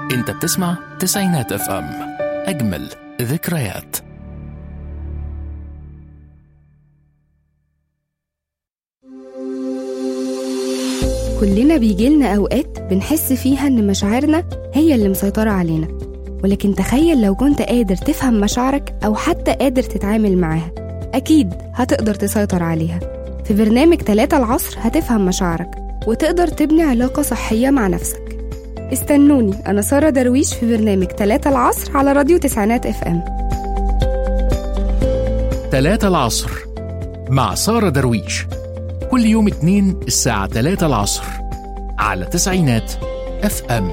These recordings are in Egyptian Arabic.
انت بتسمع تسعينات اف ام اجمل ذكريات كلنا بيجيلنا أوقات بنحس فيها إن مشاعرنا هي اللي مسيطرة علينا ولكن تخيل لو كنت قادر تفهم مشاعرك أو حتى قادر تتعامل معاها أكيد هتقدر تسيطر عليها في برنامج تلاتة العصر هتفهم مشاعرك وتقدر تبني علاقة صحية مع نفسك استنوني أنا سارة درويش في برنامج تلاتة العصر على راديو تسعينات اف ام تلاتة العصر مع سارة درويش كل يوم اتنين الساعة تلاتة العصر على تسعينات اف ام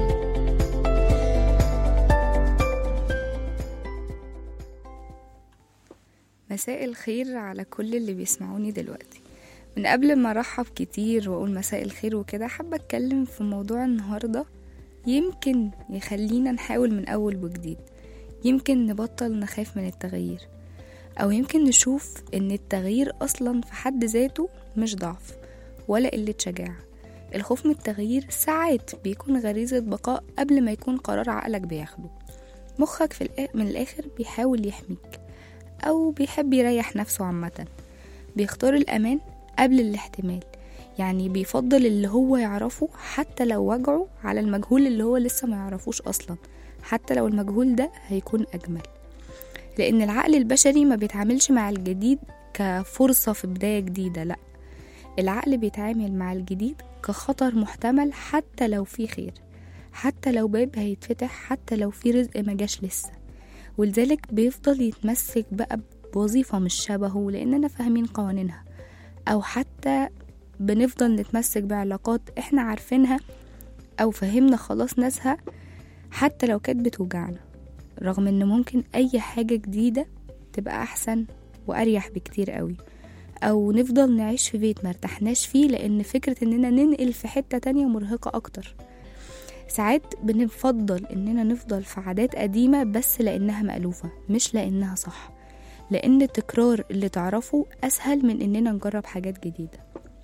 مساء الخير على كل اللي بيسمعوني دلوقتي من قبل ما ارحب كتير واقول مساء الخير وكده حابه اتكلم في موضوع النهارده يمكن يخلينا نحاول من اول وجديد يمكن نبطل نخاف من التغيير او يمكن نشوف ان التغيير اصلا في حد ذاته مش ضعف ولا قله شجاعه الخوف من التغيير ساعات بيكون غريزه بقاء قبل ما يكون قرار عقلك بياخده مخك في الآ- من الاخر بيحاول يحميك أو بيحب يريح نفسه عامة بيختار الأمان قبل الاحتمال يعني بيفضل اللي هو يعرفه حتى لو وجعه على المجهول اللي هو لسه ما يعرفوش أصلا حتى لو المجهول ده هيكون أجمل لأن العقل البشري ما بيتعاملش مع الجديد كفرصة في بداية جديدة لأ العقل بيتعامل مع الجديد كخطر محتمل حتى لو فيه خير حتى لو باب هيتفتح حتى لو فيه رزق ما جاش لسه ولذلك بيفضل يتمسك بقى بوظيفة مش شبهه لأننا فاهمين قوانينها أو حتى بنفضل نتمسك بعلاقات احنا عارفينها أو فهمنا خلاص ناسها حتى لو كانت بتوجعنا رغم ان ممكن أي حاجة جديدة تبقى أحسن وأريح بكتير قوي أو نفضل نعيش في بيت مرتحناش فيه لأن فكرة إننا ننقل في حتة تانية مرهقة أكتر ساعات بنفضل اننا نفضل في عادات قديمة بس لانها مألوفة مش لانها صح لان التكرار اللي تعرفه اسهل من اننا نجرب حاجات جديدة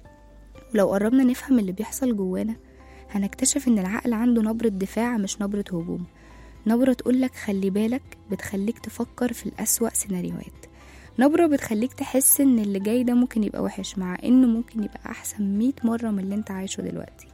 ولو قربنا نفهم اللي بيحصل جوانا هنكتشف ان العقل عنده نبرة دفاع مش نبرة هجوم نبرة تقولك خلي بالك بتخليك تفكر في الأسوأ سيناريوهات نبرة بتخليك تحس ان اللي جاي ده ممكن يبقى وحش مع انه ممكن يبقى احسن مية مرة من اللي انت عايشه دلوقتي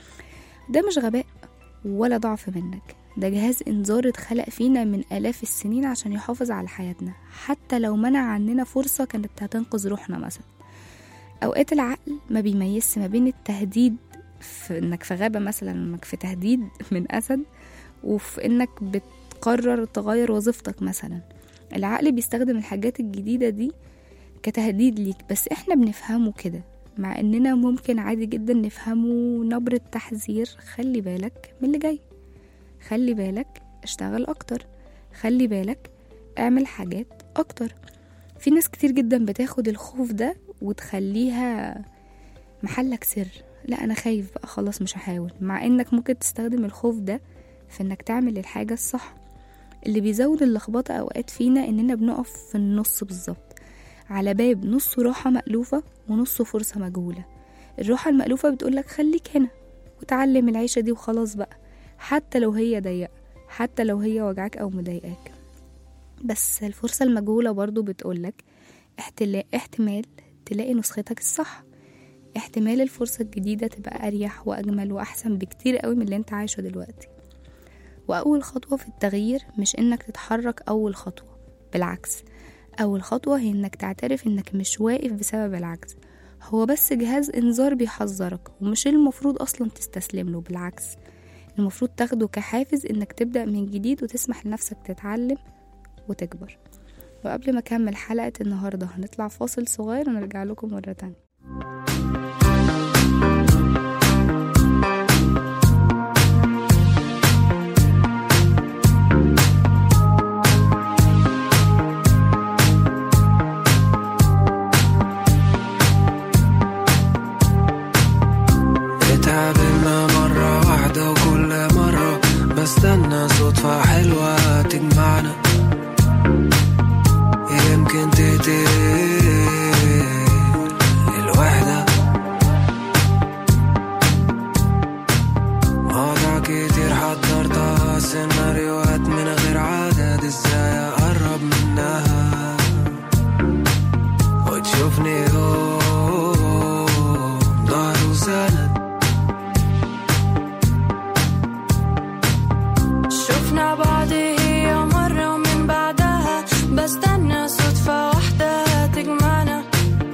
ده مش غباء ولا ضعف منك ده جهاز انذار اتخلق فينا من آلاف السنين عشان يحافظ على حياتنا حتى لو منع عننا فرصة كانت هتنقذ روحنا مثلا أوقات العقل ما بيميزش ما بين التهديد في إنك في غابة مثلا إنك في تهديد من أسد وفي إنك بتقرر تغير وظيفتك مثلا العقل بيستخدم الحاجات الجديدة دي كتهديد ليك بس احنا بنفهمه كده مع اننا ممكن عادي جدا نفهمه نبرة تحذير خلي بالك من اللي جاي خلي بالك اشتغل اكتر خلي بالك اعمل حاجات اكتر في ناس كتير جدا بتاخد الخوف ده وتخليها محلك سر لا انا خايف بقى خلاص مش هحاول مع انك ممكن تستخدم الخوف ده في انك تعمل الحاجة الصح اللي بيزود اللخبطة اوقات فينا اننا بنقف في النص بالظبط على باب نصه راحة مألوفة ونصه فرصة مجهولة الراحة المألوفة بتقولك خليك هنا وتعلم العيشة دي وخلاص بقى حتى لو هي ضيقة حتى لو هي وجعك أو مضايقاك بس الفرصة المجهولة برضو بتقولك احتلا- احتمال تلاقي نسختك الصح احتمال الفرصة الجديدة تبقى أريح وأجمل وأحسن بكتير قوي من اللي انت عايشه دلوقتي وأول خطوة في التغيير مش إنك تتحرك أول خطوة بالعكس أول خطوة هي إنك تعترف إنك مش واقف بسبب العجز هو بس جهاز إنذار بيحذرك ومش المفروض أصلا تستسلم له بالعكس المفروض تاخده كحافز إنك تبدأ من جديد وتسمح لنفسك تتعلم وتكبر وقبل ما أكمل حلقة النهاردة هنطلع فاصل صغير ونرجع لكم مرة تانية اتقابلنا مرة واحدة وكل مرة بستنى صدفة حلوة تجمعنا يمكن تقتل الوحدة سند شفنا بعض هي مرة ومن بعدها بستنى صدفة واحدة تجمعنا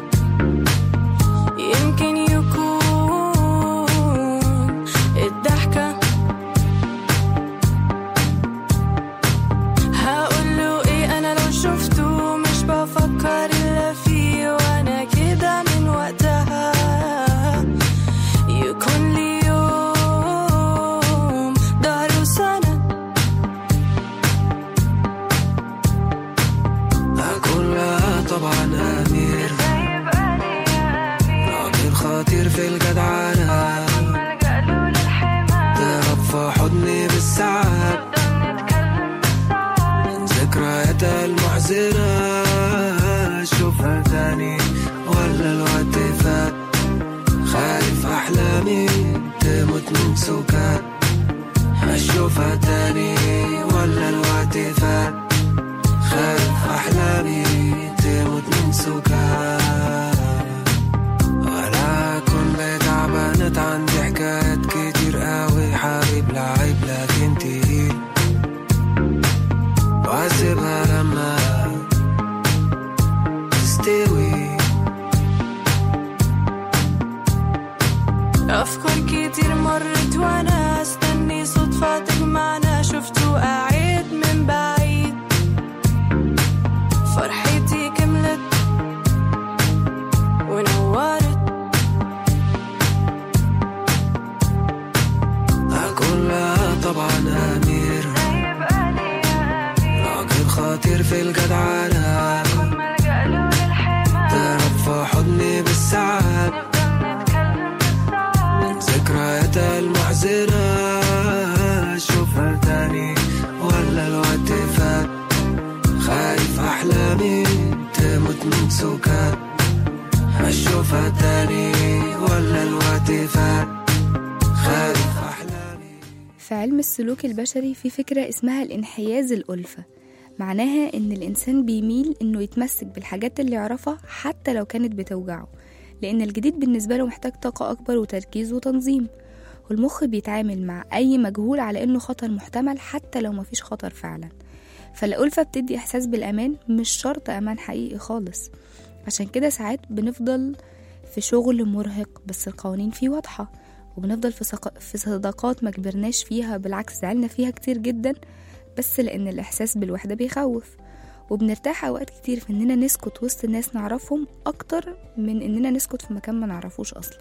يمكن يكون الضحكة هقوله ايه انا لو شفته مش بفكر الا فيه وانا كده من وقتها يكون لي يوم ظهر وسند كلها طبعا أمير راجل خطير في الجدعنة تهرب في حضني بالساعات من ذكرياتها المحزنة أشوفها تاني ولا الوقت فات خايف أحلامي تموت من سكات أشوفها تاني ولا الوقت فات خايف أحلامي تموت من سكان ولا كل تعبانة عندي حكايات كتير قوي حبيب لعيب لكن تقيل واسيبها لما تستوي أفكار كتير مرت وأنا استني صدفة تجمعنا شفته قاعد من بعيد فرحتي كملت ونورت كلها طبعا أمير راجل خطير في الجدعنة تهرب في حضني بالساعات من ذكرياتها المحزنة أشوفها تاني ولا الوقت فات خايف أحلامي تموت من سكات أشوفها تاني ولا الوقت فات خايف أحلامي في علم السلوك البشري في فكرة اسمها الانحياز الألفة معناها إن الإنسان بيميل إنه يتمسك بالحاجات اللي يعرفها حتى لو كانت بتوجعه لأن الجديد بالنسبة له محتاج طاقة أكبر وتركيز وتنظيم والمخ بيتعامل مع أي مجهول على إنه خطر محتمل حتى لو مفيش خطر فعلا فالألفة بتدي إحساس بالأمان مش شرط أمان حقيقي خالص عشان كده ساعات بنفضل في شغل مرهق بس القوانين فيه واضحة وبنفضل في, سق... في صداقات ما كبرناش فيها بالعكس زعلنا فيها كتير جدا بس لأن الإحساس بالوحدة بيخوف وبنرتاح أوقات كتير في إننا نسكت وسط ناس نعرفهم أكتر من إننا نسكت في مكان ما نعرفوش أصلا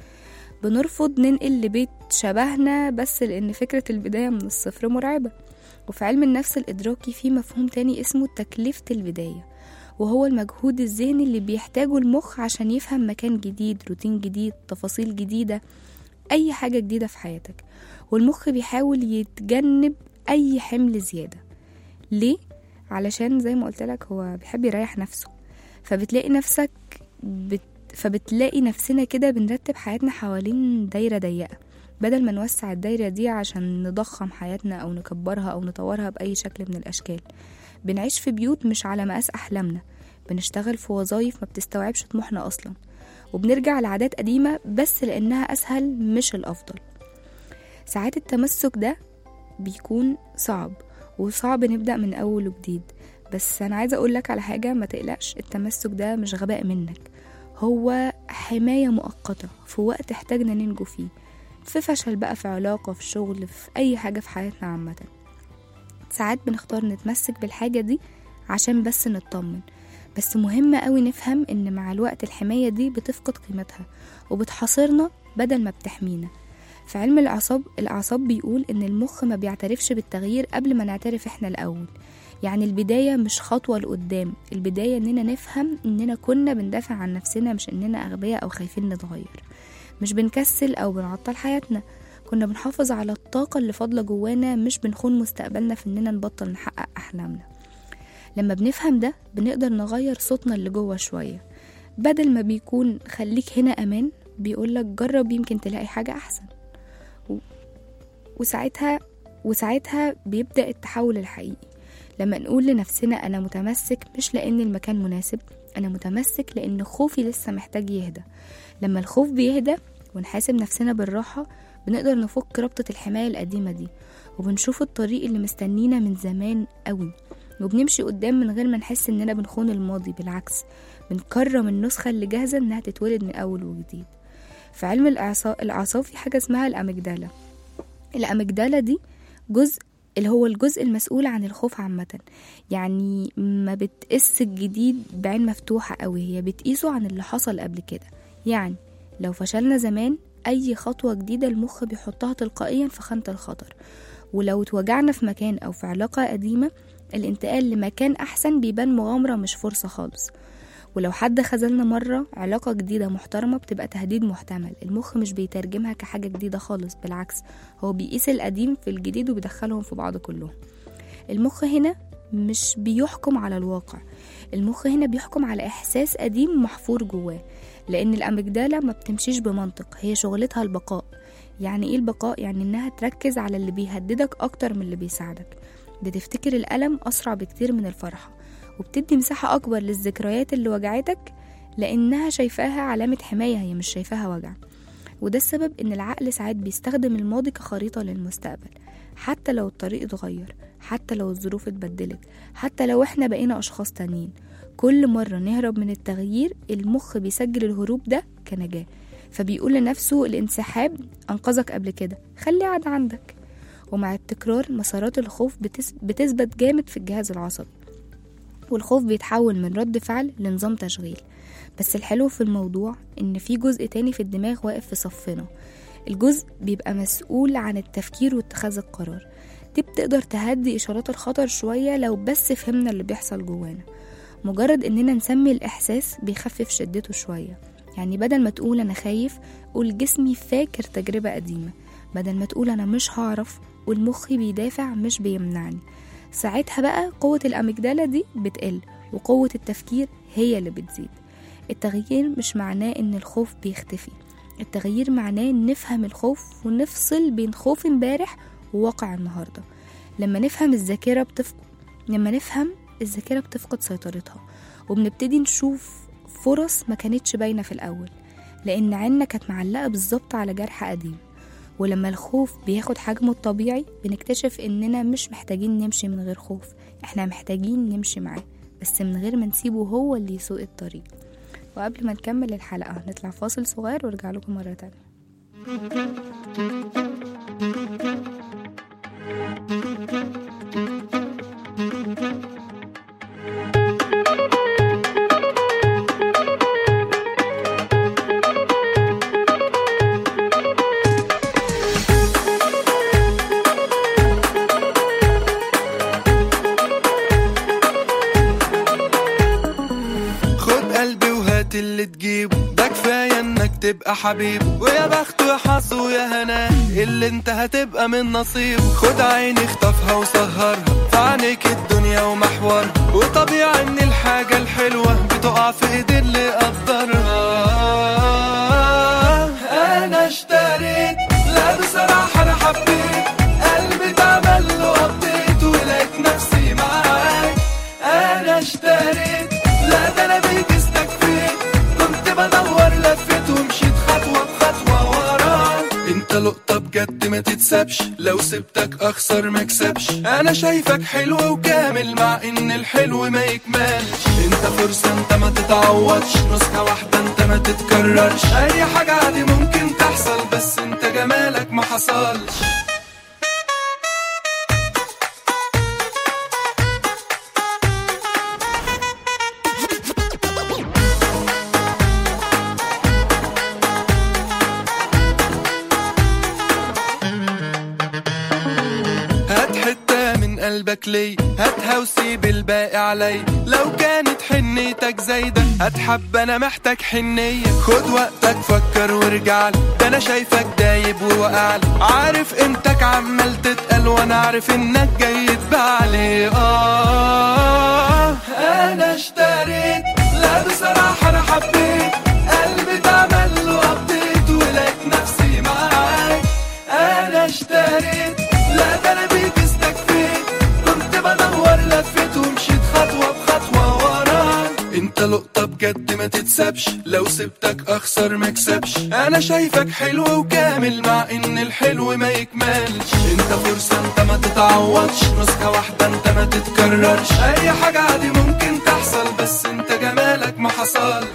بنرفض ننقل لبيت شبهنا بس لأن فكرة البداية من الصفر مرعبة وفي علم النفس الإدراكي في مفهوم تاني اسمه تكلفة البداية وهو المجهود الذهني اللي بيحتاجه المخ عشان يفهم مكان جديد روتين جديد تفاصيل جديدة أي حاجة جديدة في حياتك والمخ بيحاول يتجنب أي حمل زيادة ليه؟ علشان زي ما قلت لك هو بيحب يريح نفسه فبتلاقي نفسك بت... فبتلاقي نفسنا كده بنرتب حياتنا حوالين دايرة ضيقة بدل ما نوسع الدايرة دي عشان نضخم حياتنا أو نكبرها أو نطورها بأي شكل من الأشكال بنعيش في بيوت مش على مقاس أحلامنا بنشتغل في وظايف ما بتستوعبش طموحنا أصلا وبنرجع لعادات قديمة بس لأنها أسهل مش الأفضل ساعات التمسك ده بيكون صعب وصعب نبدأ من أول وجديد بس أنا عايزة أقولك على حاجة ما تقلقش التمسك ده مش غباء منك هو حماية مؤقتة في وقت احتاجنا ننجو فيه في فشل بقى في علاقة في شغل في أي حاجة في حياتنا عامة ساعات بنختار نتمسك بالحاجة دي عشان بس نطمن بس مهم قوي نفهم ان مع الوقت الحماية دي بتفقد قيمتها وبتحاصرنا بدل ما بتحمينا في علم الأعصاب الأعصاب بيقول إن المخ ما بيعترفش بالتغيير قبل ما نعترف إحنا الأول يعني البداية مش خطوة لقدام البداية إننا نفهم إننا كنا بندافع عن نفسنا مش إننا أغبياء أو خايفين نتغير مش بنكسل أو بنعطل حياتنا كنا بنحافظ على الطاقة اللي فاضلة جوانا مش بنخون مستقبلنا في إننا نبطل نحقق أحلامنا لما بنفهم ده بنقدر نغير صوتنا اللي جوه شوية بدل ما بيكون خليك هنا أمان بيقولك جرب يمكن تلاقي حاجة أحسن و... وساعتها وساعتها بيبدأ التحول الحقيقي لما نقول لنفسنا أنا متمسك مش لأن المكان مناسب أنا متمسك لأن خوفي لسه محتاج يهدى لما الخوف بيهدى ونحاسب نفسنا بالراحة بنقدر نفك ربطة الحماية القديمة دي وبنشوف الطريق اللي مستنينا من زمان قوي وبنمشي قدام من غير ما نحس اننا بنخون الماضي بالعكس بنكرم النسخة اللي جاهزة انها تتولد من اول وجديد في علم الإعصا- الأعصاب في حاجة اسمها الأميجدالا الأميجدالا دي جزء اللي هو الجزء المسؤول عن الخوف عامة يعني ما بتقيس الجديد بعين مفتوحة قوي هي بتقيسه عن اللي حصل قبل كده يعني لو فشلنا زمان أي خطوة جديدة المخ بيحطها تلقائيا في خانة الخطر ولو اتوجعنا في مكان أو في علاقة قديمة الانتقال لمكان أحسن بيبان مغامرة مش فرصة خالص ولو حد خذلنا مرة علاقة جديدة محترمة بتبقى تهديد محتمل المخ مش بيترجمها كحاجة جديدة خالص بالعكس هو بيقيس القديم في الجديد وبيدخلهم في بعض كلهم المخ هنا مش بيحكم على الواقع المخ هنا بيحكم على إحساس قديم محفور جواه لأن الأميجدالا ما بتمشيش بمنطق هي شغلتها البقاء يعني إيه البقاء؟ يعني إنها تركز على اللي بيهددك أكتر من اللي بيساعدك بتفتكر الألم أسرع بكتير من الفرحة وبتدي مساحة أكبر للذكريات اللي وجعتك لأنها شايفاها علامة حماية هي مش شايفاها وجع وده السبب إن العقل ساعات بيستخدم الماضي كخريطة للمستقبل حتى لو الطريق اتغير حتى لو الظروف اتبدلت حتى لو احنا بقينا أشخاص تانيين كل مرة نهرب من التغيير المخ بيسجل الهروب ده كنجاة فبيقول لنفسه الانسحاب أنقذك قبل كده خلي قاعد عندك ومع التكرار مسارات الخوف بتس- بتثبت جامد في الجهاز العصبي والخوف بيتحول من رد فعل لنظام تشغيل بس الحلو في الموضوع إن في جزء تاني في الدماغ واقف في صفنا الجزء بيبقى مسؤول عن التفكير واتخاذ القرار دي بتقدر تهدي إشارات الخطر شوية لو بس فهمنا اللي بيحصل جوانا مجرد إننا نسمي الإحساس بيخفف شدته شوية يعني بدل ما تقول أنا خايف قول جسمي فاكر تجربة قديمة بدل ما تقول أنا مش هعرف قول مخي بيدافع مش بيمنعني ساعتها بقى قوة الأميجدالا دي بتقل وقوة التفكير هي اللي بتزيد التغيير مش معناه إن الخوف بيختفي التغيير معناه نفهم الخوف ونفصل بين خوف امبارح وواقع النهاردة لما نفهم الذاكرة بتفقد لما نفهم الذاكرة بتفقد سيطرتها وبنبتدي نشوف فرص ما كانتش باينة في الأول لأن عيننا كانت معلقة بالظبط على جرح قديم ولما الخوف بياخد حجمه الطبيعي بنكتشف إننا مش محتاجين نمشي من غير خوف إحنا محتاجين نمشي معاه بس من غير ما نسيبه هو اللي يسوق الطريق وقبل ما نكمل الحلقة نطلع فاصل صغير وارجع لكم مرة تانية خد قلبي وهات اللي تجيبه ده كفاية انك تبقى حبيبه ويا بخت وحظ ويا هناه اللي انت هتبقى من نصيبه خد عيني اخطفها وسهرها في عينيك الدنيا ومحورها وطبيعي ان الحاجة الحلوة بتقع في ايد اللي قدرها انا اشتريت لا بصراحة انا حبيت قلبي اتعمل له ابديت ولقيت نفسي معاك انا اشتريت لا ده انا بيك استكفيت كنت بدور لفيت ومشيت خطوه بخطوه وراك انت لقطه بجد ما تتسابش لو سبتك اخسر مكسبش انا شايفك حلو وكامل مع ان الحلو ما يكملش انت فرصه انت ما تتعوضش نسخه واحده انت ما تتكررش اي حاجه عادي ممكن تحصل بس انت جمالك ما حصلش هات حتة من قلبك لي هاتها وسيب الباقي علي لو كانت حنيتك زايدة هتحب انا محتاج حنية خد وقتك فكر وارجع لي ده انا شايفك دايب ووقع لي عارف قيمتك عمال تتقل وانا عارف انك جاي تبعلي اه انا اشتريت لا بصراحة انا حبيت قلبي اتعمل له ابديت ولقيت نفسي معاك انا اشتريت لا ده انا بيك استكفيت كنت بدور لفيت ومشيت خطوه بخطوه وراك انت لقطه بجد بجد ما تتسابش لو سبتك اخسر مكسبش انا شايفك حلو وكامل مع ان الحلو ما يكملش انت فرصة انت ما تتعوضش نسخة واحدة انت ما تتكررش اي حاجة عادي ممكن تحصل بس انت جمالك ما حصلش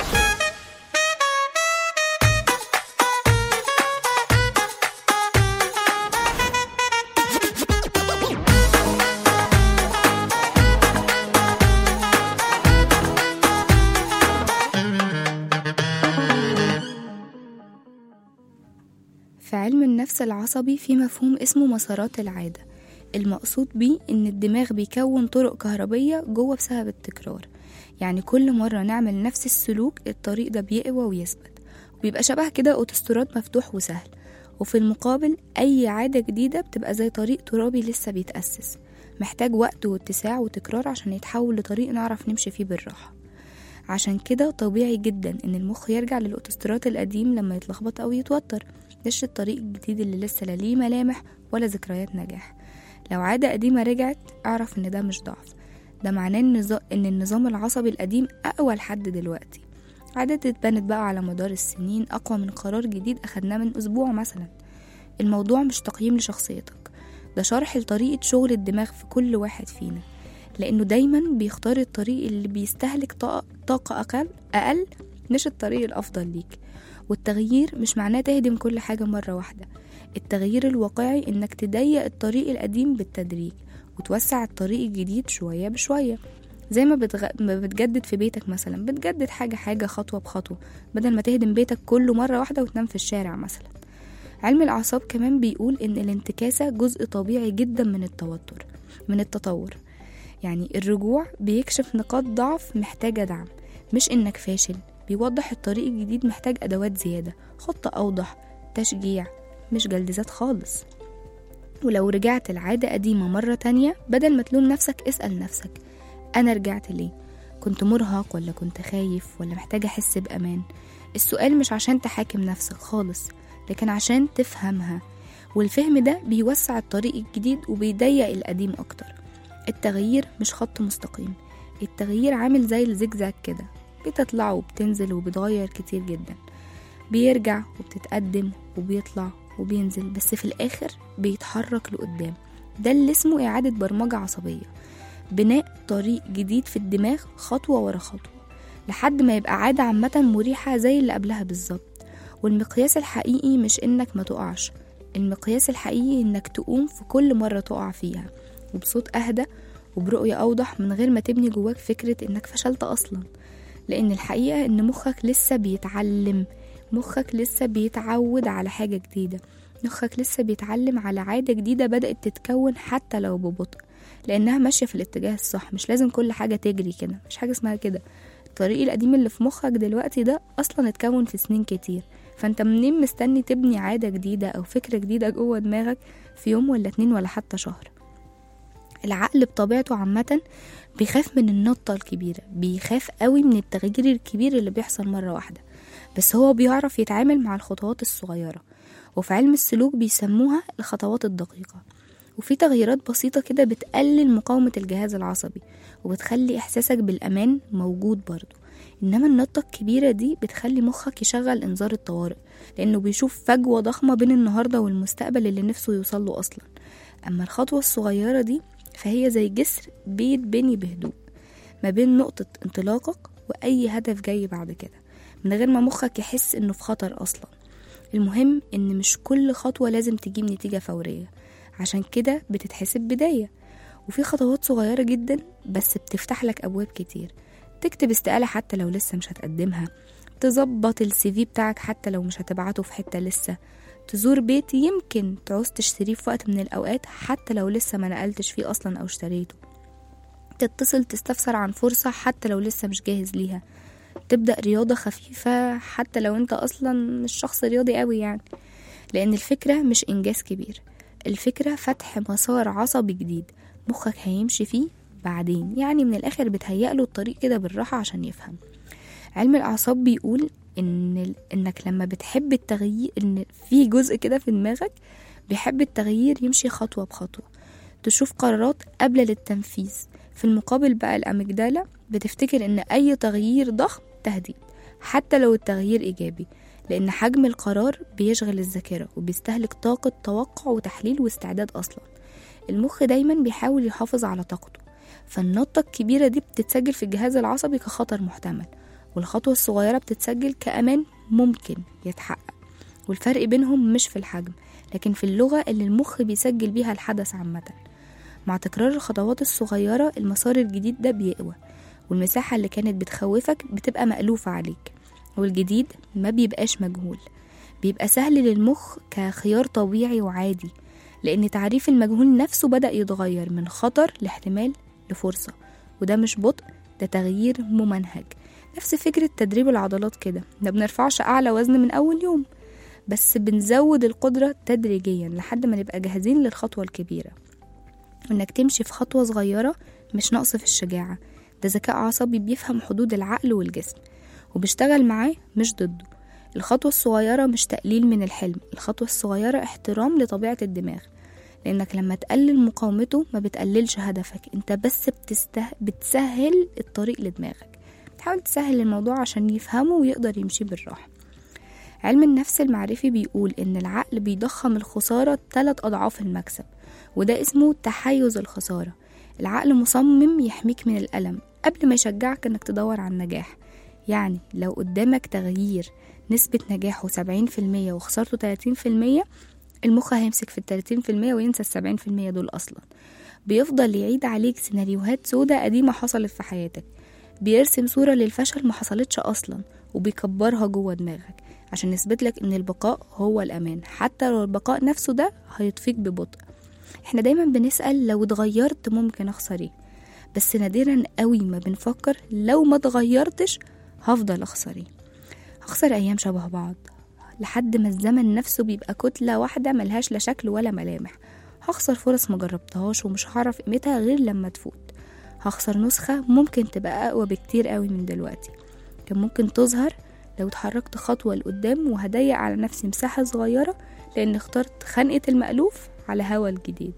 في علم النفس العصبي في مفهوم اسمه مسارات العادة المقصود بيه إن الدماغ بيكون طرق كهربية جوه بسبب التكرار يعني كل مرة نعمل نفس السلوك الطريق ده بيقوى ويثبت وبيبقى شبه كده أوتوستراد مفتوح وسهل وفي المقابل أي عادة جديدة بتبقى زي طريق ترابي لسه بيتأسس محتاج وقت واتساع وتكرار عشان يتحول لطريق نعرف نمشي فيه بالراحة عشان كده طبيعي جدا ان المخ يرجع للاوتوستراد القديم لما يتلخبط او يتوتر مش الطريق الجديد اللي لسه لا ليه ملامح ولا ذكريات نجاح لو عادة قديمة رجعت اعرف ان ده مش ضعف ده معناه ان النظا- ان النظام العصبي القديم اقوى لحد دلوقتي عادة اتبنت بقى على مدار السنين اقوى من قرار جديد اخدناه من اسبوع مثلا الموضوع مش تقييم لشخصيتك ده شرح لطريقة شغل الدماغ في كل واحد فينا لأنه دايما بيختار الطريق اللي بيستهلك طاقة, طاقة أقل, أقل مش الطريق الأفضل ليك والتغيير مش معناه تهدم كل حاجة مرة واحدة التغيير الواقعي إنك تضيق الطريق القديم بالتدريج وتوسع الطريق الجديد شوية بشوية زي ما, بتغ... ما بتجدد في بيتك مثلا بتجدد حاجة حاجة خطوة بخطوة بدل ما تهدم بيتك كله مرة واحدة وتنام في الشارع مثلا علم الأعصاب كمان بيقول إن الانتكاسة جزء طبيعي جدا من التوتر من التطور يعني الرجوع بيكشف نقاط ضعف محتاجة دعم مش إنك فاشل بيوضح الطريق الجديد محتاج أدوات زيادة خطة أوضح تشجيع مش جلدزات خالص ولو رجعت العادة قديمة مرة تانية بدل ما تلوم نفسك اسأل نفسك أنا رجعت ليه؟ كنت مرهق ولا كنت خايف ولا محتاج أحس بأمان السؤال مش عشان تحاكم نفسك خالص لكن عشان تفهمها والفهم ده بيوسع الطريق الجديد وبيضيق القديم أكتر التغيير مش خط مستقيم التغيير عامل زي الزجزاج كده بتطلع وبتنزل وبتغير كتير جدا بيرجع وبتتقدم وبيطلع وبينزل بس في الآخر بيتحرك لقدام ده اللي اسمه إعادة برمجة عصبية بناء طريق جديد في الدماغ خطوة ورا خطوة لحد ما يبقى عادة عامة مريحة زي اللي قبلها بالظبط والمقياس الحقيقي مش إنك ما تقعش المقياس الحقيقي إنك تقوم في كل مرة تقع فيها وبصوت أهدى وبرؤية أوضح من غير ما تبني جواك فكرة إنك فشلت أصلا لأن الحقيقة إن مخك لسه بيتعلم مخك لسه بيتعود على حاجة جديدة مخك لسه بيتعلم على عادة جديدة بدأت تتكون حتى لو ببطء لأنها ماشية في الاتجاه الصح مش لازم كل حاجة تجري كده مش حاجة اسمها كده الطريق القديم اللي في مخك دلوقتي ده أصلا اتكون في سنين كتير فانت منين مستني تبني عادة جديدة أو فكرة جديدة جوه دماغك في يوم ولا اتنين ولا حتى شهر العقل بطبيعته عامة بيخاف من النطة الكبيرة بيخاف قوي من التغيير الكبير اللي بيحصل مرة واحدة بس هو بيعرف يتعامل مع الخطوات الصغيرة وفي علم السلوك بيسموها الخطوات الدقيقة وفي تغييرات بسيطة كده بتقلل مقاومة الجهاز العصبي وبتخلي إحساسك بالأمان موجود برضه إنما النطة الكبيرة دي بتخلي مخك يشغل إنذار الطوارئ لأنه بيشوف فجوة ضخمة بين النهاردة والمستقبل اللي نفسه يوصله أصلا أما الخطوة الصغيرة دي فهي زي جسر بيتبني بهدوء ما بين نقطة انطلاقك وأي هدف جاي بعد كده من غير ما مخك يحس إنه في خطر أصلا المهم إن مش كل خطوة لازم تجيب نتيجة فورية عشان كده بتتحسب بداية وفي خطوات صغيرة جدا بس بتفتح لك أبواب كتير تكتب استقالة حتى لو لسه مش هتقدمها تظبط السي في بتاعك حتى لو مش هتبعته في حتة لسه تزور بيت يمكن تعوز تشتريه في وقت من الأوقات حتى لو لسه ما نقلتش فيه أصلا أو اشتريته تتصل تستفسر عن فرصة حتى لو لسه مش جاهز ليها تبدأ رياضة خفيفة حتى لو انت أصلا مش شخص رياضي قوي يعني لأن الفكرة مش إنجاز كبير الفكرة فتح مسار عصبي جديد مخك هيمشي فيه بعدين يعني من الآخر بتهيأله الطريق كده بالراحة عشان يفهم علم الأعصاب بيقول إن ال- إنك لما بتحب التغيير إن في جزء كده في دماغك بيحب التغيير يمشي خطوة بخطوة تشوف قرارات قبل للتنفيذ في المقابل بقى الأميجدالة بتفتكر إن أي تغيير ضخم التهديد حتى لو التغيير إيجابي لأن حجم القرار بيشغل الذاكرة وبيستهلك طاقة توقع وتحليل واستعداد أصلا المخ دايما بيحاول يحافظ على طاقته فالنطة الكبيرة دي بتتسجل في الجهاز العصبي كخطر محتمل والخطوة الصغيرة بتتسجل كأمان ممكن يتحقق والفرق بينهم مش في الحجم لكن في اللغة اللي المخ بيسجل بيها الحدث عامة مع تكرار الخطوات الصغيرة المسار الجديد ده بيقوى والمساحة اللي كانت بتخوفك بتبقى مألوفة عليك والجديد ما بيبقاش مجهول بيبقى سهل للمخ كخيار طبيعي وعادي لأن تعريف المجهول نفسه بدأ يتغير من خطر لاحتمال لفرصة وده مش بطء ده تغيير ممنهج نفس فكرة تدريب العضلات كده ما بنرفعش أعلى وزن من أول يوم بس بنزود القدرة تدريجيا لحد ما نبقى جاهزين للخطوة الكبيرة إنك تمشي في خطوة صغيرة مش نقص في الشجاعة ده ذكاء عصبي بيفهم حدود العقل والجسم وبيشتغل معاه مش ضده الخطوة الصغيرة مش تقليل من الحلم الخطوة الصغيرة احترام لطبيعة الدماغ لأنك لما تقلل مقاومته ما بتقللش هدفك انت بس بتسته... بتسهل الطريق لدماغك تحاول تسهل الموضوع عشان يفهمه ويقدر يمشي بالراحة علم النفس المعرفي بيقول إن العقل بيضخم الخسارة ثلاث أضعاف المكسب وده اسمه تحيز الخسارة العقل مصمم يحميك من الألم قبل ما يشجعك إنك تدور على النجاح يعني لو قدامك تغيير نسبة نجاحه 70% وخسارته 30% المخ هيمسك في التلاتين في المية وينسى السبعين في المية دول أصلا بيفضل يعيد عليك سيناريوهات سودة قديمة حصلت في حياتك بيرسم صورة للفشل ما حصلتش أصلا وبيكبرها جوه دماغك عشان يثبت لك إن البقاء هو الأمان حتى لو البقاء نفسه ده هيطفيك ببطء احنا دايما بنسأل لو اتغيرت ممكن أخسر ايه بس نادرا قوي ما بنفكر لو ما اتغيرتش هفضل أخسر ايه هخسر أيام شبه بعض لحد ما الزمن نفسه بيبقى كتلة واحدة ملهاش لا شكل ولا ملامح هخسر فرص مجربتهاش ومش هعرف قيمتها غير لما تفوت هخسر نسخة ممكن تبقى أقوى بكتير قوي من دلوقتي كان ممكن تظهر لو اتحركت خطوة لقدام وهضيق على نفسي مساحة صغيرة لأن اخترت خنقة المألوف على هوا الجديد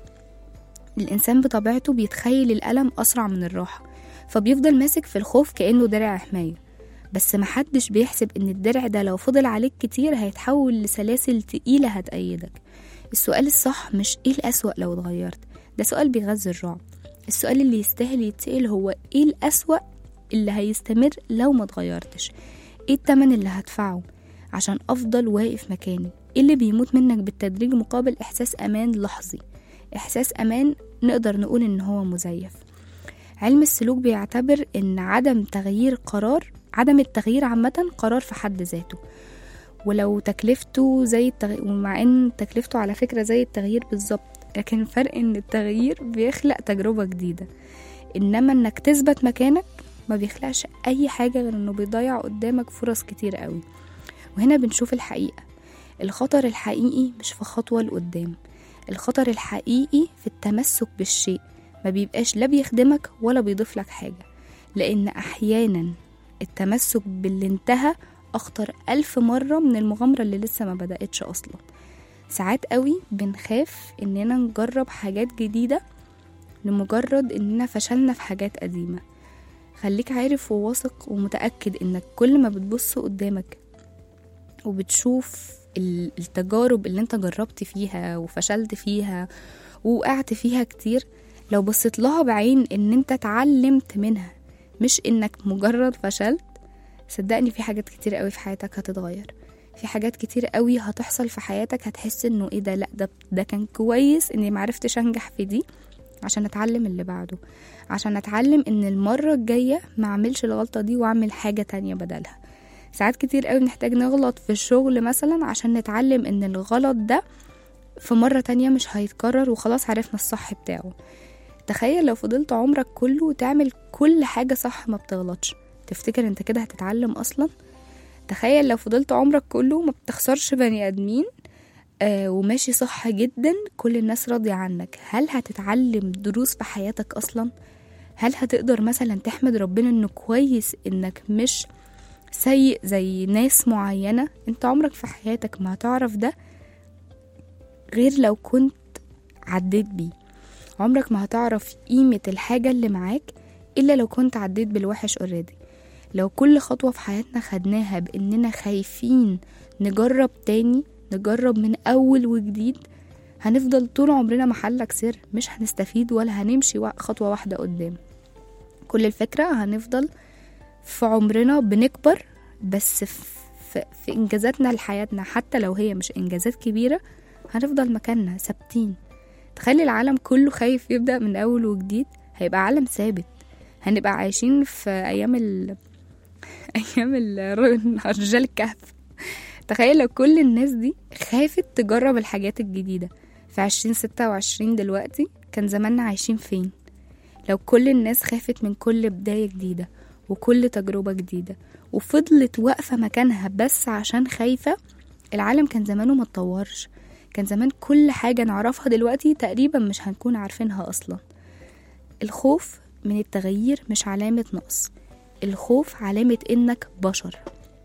الإنسان بطبيعته بيتخيل الألم أسرع من الراحة فبيفضل ماسك في الخوف كأنه درع حماية بس محدش بيحسب ان الدرع ده لو فضل عليك كتير هيتحول لسلاسل تقيلة هتأيدك السؤال الصح مش ايه الأسوأ لو اتغيرت ده سؤال بيغذي الرعب السؤال اللي يستاهل يتسأل هو ايه الأسوأ اللي هيستمر لو ما اتغيرتش ايه التمن اللي هدفعه عشان افضل واقف مكاني ايه اللي بيموت منك بالتدريج مقابل احساس امان لحظي احساس امان نقدر نقول ان هو مزيف علم السلوك بيعتبر ان عدم تغيير قرار عدم التغيير عامة قرار في حد ذاته ولو تكلفته زي التغيير ومع ان تكلفته على فكرة زي التغيير بالظبط لكن الفرق ان التغيير بيخلق تجربة جديدة انما انك تثبت مكانك ما بيخلقش اي حاجة غير انه بيضيع قدامك فرص كتير قوي وهنا بنشوف الحقيقة الخطر الحقيقي مش في خطوة لقدام الخطر الحقيقي في التمسك بالشيء ما بيبقاش لا بيخدمك ولا بيضيف لك حاجة لأن أحيانا التمسك باللي انتهى أخطر ألف مرة من المغامرة اللي لسه ما بدأتش أصلا ساعات قوي بنخاف إننا نجرب حاجات جديدة لمجرد إننا فشلنا في حاجات قديمة خليك عارف وواثق ومتأكد إنك كل ما بتبص قدامك وبتشوف ال- التجارب اللي انت جربت فيها وفشلت فيها ووقعت فيها كتير لو بصيت لها بعين ان انت اتعلمت منها مش انك مجرد فشلت صدقني في حاجات كتير قوي في حياتك هتتغير في حاجات كتير قوي هتحصل في حياتك هتحس انه ايه ده لا ده ده كان كويس اني معرفتش انجح في دي عشان اتعلم اللي بعده عشان اتعلم ان المرة الجاية ما اعملش الغلطة دي واعمل حاجة تانية بدلها ساعات كتير قوي بنحتاج نغلط في الشغل مثلا عشان نتعلم ان الغلط ده في مرة تانية مش هيتكرر وخلاص عرفنا الصح بتاعه تخيل لو فضلت عمرك كله تعمل كل حاجة صح ما بتغلطش تفتكر انت كده هتتعلم اصلا تخيل لو فضلت عمرك كله ما بتخسرش بني ادمين آه وماشي صح جدا كل الناس راضية عنك هل هتتعلم دروس في حياتك اصلا هل هتقدر مثلا تحمد ربنا انه كويس انك مش سيء زي ناس معينة انت عمرك في حياتك ما هتعرف ده غير لو كنت عديت بيه عمرك ما هتعرف قيمة الحاجة اللي معاك إلا لو كنت عديت بالوحش اوريدي لو كل خطوة في حياتنا خدناها بإننا خايفين نجرب تاني نجرب من أول وجديد هنفضل طول عمرنا محلك سر مش هنستفيد ولا هنمشي وا- خطوة واحدة قدام كل الفكرة هنفضل في عمرنا بنكبر بس في, في, في إنجازاتنا لحياتنا حتى لو هي مش إنجازات كبيرة هنفضل مكاننا ثابتين تخلي العالم كله خايف يبدأ من أول وجديد هيبقى عالم ثابت هنبقى عايشين في أيام ال أيام ال- رجال الكهف تخيل لو كل الناس دي خافت تجرب الحاجات الجديدة في عشرين ستة وعشرين دلوقتي كان زماننا عايشين فين لو كل الناس خافت من كل بداية جديدة وكل تجربة جديدة وفضلت واقفة مكانها بس عشان خايفة العالم كان زمانه ما اتطورش كان زمان كل حاجة نعرفها دلوقتي تقريبا مش هنكون عارفينها أصلا الخوف من التغيير مش علامة نقص الخوف علامة إنك بشر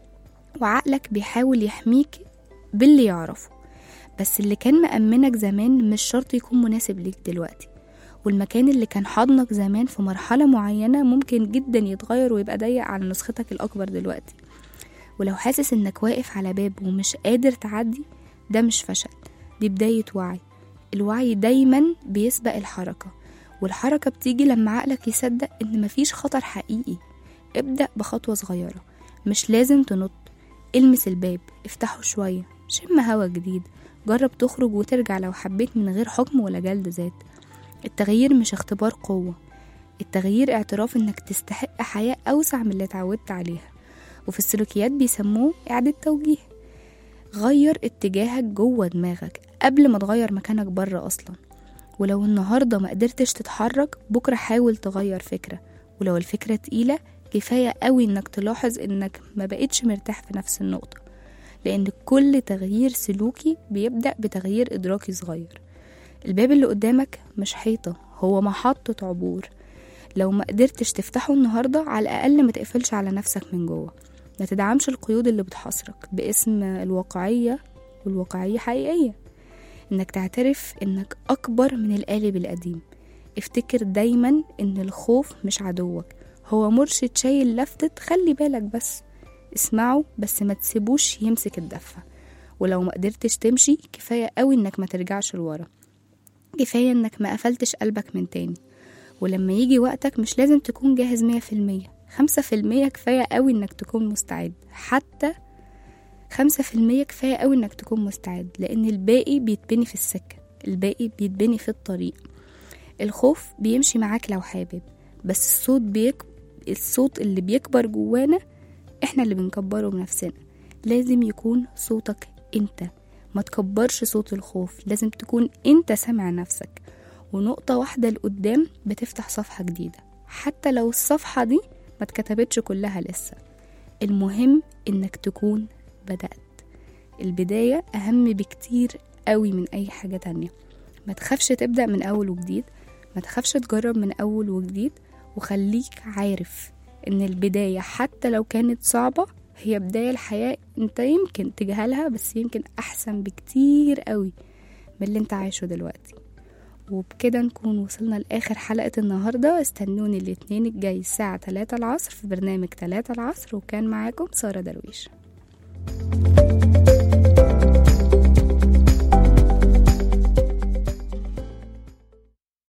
وعقلك بيحاول يحميك باللي يعرفه بس اللي كان مأمنك زمان مش شرط يكون مناسب ليك دلوقتي والمكان اللي كان حاضنك زمان في مرحلة معينة ممكن جدا يتغير ويبقى ضيق على نسختك الأكبر دلوقتي ولو حاسس إنك واقف على باب ومش قادر تعدي ده مش فشل دي بداية وعي الوعي دايما بيسبق الحركة والحركة بتيجي لما عقلك يصدق إن مفيش خطر حقيقي ابدأ بخطوة صغيرة مش لازم تنط المس الباب افتحه شوية شم هوا جديد جرب تخرج وترجع لو حبيت من غير حكم ولا جلد ذات التغيير مش اختبار قوة التغيير اعتراف انك تستحق حياة أوسع من اللي اتعودت عليها وفي السلوكيات بيسموه إعادة توجيه غير اتجاهك جوه دماغك قبل ما تغير مكانك بره أصلا ولو النهاردة ما قدرتش تتحرك بكرة حاول تغير فكرة ولو الفكرة تقيلة كفاية قوي انك تلاحظ انك ما بقتش مرتاح في نفس النقطة لان كل تغيير سلوكي بيبدأ بتغيير ادراكي صغير الباب اللي قدامك مش حيطة هو محطة عبور لو ما قدرتش تفتحه النهاردة على الأقل ما تقفلش على نفسك من جوه ما تدعمش القيود اللي بتحاصرك باسم الواقعية والواقعية حقيقية انك تعترف انك اكبر من القالب القديم افتكر دايما ان الخوف مش عدوك هو مرشد شايل لفتة خلي بالك بس اسمعه بس ما تسيبوش يمسك الدفة ولو ما قدرتش تمشي كفاية قوي انك ما ترجعش لورا كفاية انك ما قفلتش قلبك من تاني ولما يجي وقتك مش لازم تكون جاهز مية في المية خمسة في المية كفاية قوي انك تكون مستعد حتى خمسة في المية كفاية قوي انك تكون مستعد لان الباقي بيتبني في السكة الباقي بيتبني في الطريق الخوف بيمشي معاك لو حابب بس الصوت بيك... الصوت اللي بيكبر جوانا احنا اللي بنكبره بنفسنا لازم يكون صوتك انت ما تكبرش صوت الخوف لازم تكون انت سامع نفسك ونقطة واحدة لقدام بتفتح صفحة جديدة حتى لو الصفحة دي ما اتكتبتش كلها لسه المهم انك تكون بدأت البداية أهم بكتير قوي من أي حاجة تانية ما تخافش تبدأ من أول وجديد ما تخافش تجرب من أول وجديد وخليك عارف إن البداية حتى لو كانت صعبة هي بداية الحياة انت يمكن تجهلها بس يمكن أحسن بكتير قوي من اللي انت عايشه دلوقتي وبكده نكون وصلنا لآخر حلقة النهاردة استنوني الاثنين الجاي الساعة 3 العصر في برنامج 3 العصر وكان معاكم سارة درويش